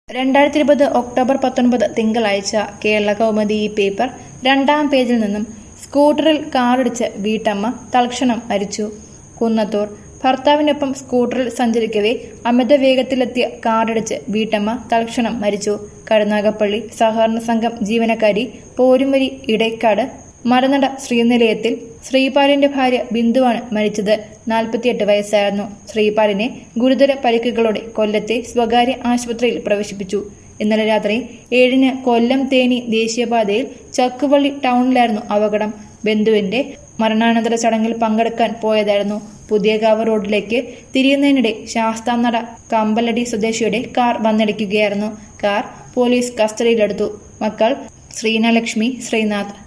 രണ്ടായിരത്തി ഇരുപത് ഒക്ടോബർ പത്തൊൻപത് തിങ്കളാഴ്ച കേരള കൗമുദി ഈ പേപ്പർ രണ്ടാം പേജിൽ നിന്നും സ്കൂട്ടറിൽ കാറിടിച്ച് വീട്ടമ്മ തൽക്ഷണം മരിച്ചു കുന്നത്തൂർ ഭർത്താവിനൊപ്പം സ്കൂട്ടറിൽ സഞ്ചരിക്കവേ അമിത വേഗത്തിലെത്തിയ കാറിടിച്ച് വീട്ടമ്മ തൽക്ഷണം മരിച്ചു കരുനാഗപ്പള്ളി സഹകരണ സംഘം ജീവനക്കാരി പോരുമരി ഇടയ്ക്കാട് മരനട ശ്രീനിലയത്തിൽ ശ്രീപാലിന്റെ ഭാര്യ ബിന്ദുവാണ് മരിച്ചത് നാൽപ്പത്തിയെട്ട് വയസ്സായിരുന്നു ശ്രീപാലിനെ ഗുരുതര പരിക്കുകളോടെ കൊല്ലത്തെ സ്വകാര്യ ആശുപത്രിയിൽ പ്രവേശിപ്പിച്ചു ഇന്നലെ രാത്രി ഏഴിന് കൊല്ലം തേനി ദേശീയപാതയിൽ ചക്കുവള്ളി ടൗണിലായിരുന്നു അപകടം ബന്ധുവിന്റെ മരണാനന്തര ചടങ്ങിൽ പങ്കെടുക്കാൻ പോയതായിരുന്നു പുതിയകാവ് റോഡിലേക്ക് തിരിയുന്നതിനിടെ ശാസ്താംനട കമ്പലടി സ്വദേശിയുടെ കാർ വന്നിടിക്കുകയായിരുന്നു കാർ പോലീസ് കസ്റ്റഡിയിലെടുത്തു മക്കൾ ശ്രീനലക്ഷ്മി ശ്രീനാഥ്